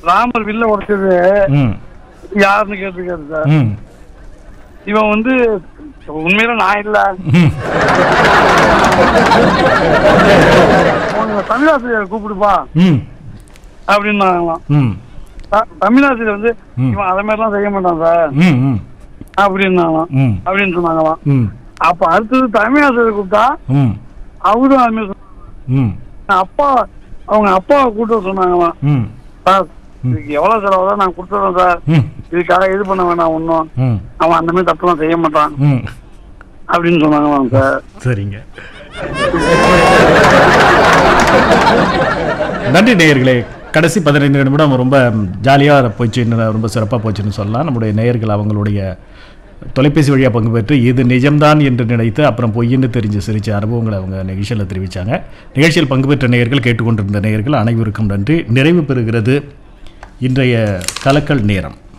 ராமர் வில்ல உடைச்சது ம் யாருன்னு கேட்டுருக்காரு சார் ம் இவன் வந்து உண்மையில நான் இல்ல ம் உங்க தமிழாசிரியர் கூப்பிடுப்பா ம் அப்படின்னாங்களாம் ம் த- தமிழாசிரியர் வந்து ம். இவன் அதை மாதிரிலாம் செய்ய மாட்டான் சார் ம் ம் அப்படின்னாங்களாம் ம் அப்படின்னு சொன்னாங்களாம் ம் அப்ப அடுத்தது தமிழாசிரியர் கூப்பிட்டா ம் அவரும் அது மாதிரி ம் அப்பா அவங்க அப்பாவை கூப்பிட்டு சொன்னாங்களாம் ம் சார் இதுக்கு எவ்வளவு செலவு நான் கொடுத்துறேன் சார் ம் இதுக்காக இது பண்ண வேணாம் ஒன்றும் ம் அவன் அந்த மாதிரி தப்புலாம் செய்ய மாட்டான் ம் அப்படின்னு சொன்னாங்களாம் சார் சரிங்க நன்றி நேயர்களே கடைசி பதினைந்து நிமிடம் ரொம்ப ஜாலியாக போச்சுன்னு ரொம்ப சிறப்பாக போச்சுன்னு சொல்லலாம் நம்முடைய நேயர்கள் அவங்களுடைய தொலைபேசி வழியாக பங்கு பெற்று இது நிஜம்தான் என்று நினைத்து அப்புறம் பொய்ன்னு தெரிஞ்சு சிரிச்ச அனுபவங்களை அவங்க நிகழ்ச்சியில் தெரிவித்தாங்க நிகழ்ச்சியில் பங்கு பெற்ற நேயர்கள் கேட்டுக்கொண்டிருந்த நேயர்கள் அனைவருக்கும் நன்றி நிறைவு பெறுகிறது இன்றைய கலக்கல் நேரம்